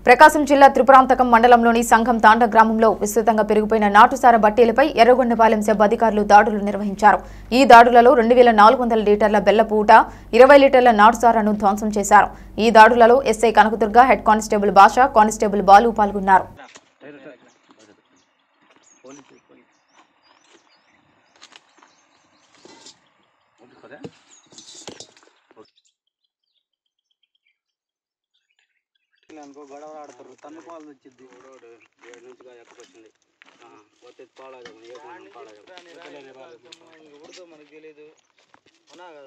ప్రకాశం జిల్లా త్రిపురాంతకం మండలంలోని సంఘం తాండ గ్రామంలో విస్తృతంగా పెరిగిపోయిన నాటుసార బట్టీలపై ఎర్రగొండపాలెం సెబ్ అధికారులు దాడులు నిర్వహించారు ఈ దాడులలో రెండు వేల నాలుగు వందల లీటర్ల బెల్లపు ఊట ఇరవై లీటర్ల నాటుసారాను ధ్వంసం చేశారు ఈ దాడులలో S I Kanakadurga head constable Basha constable Balu పాల్గొన్నారు అనుకో గొడవ ఆడతారు తన్నుకోవాల్సి వచ్చింది ఏడు నుంచి ఎక్కకొచ్చింది పోతే పాడదు పాడదు మనకి తెలియదు ఉన్నా కదా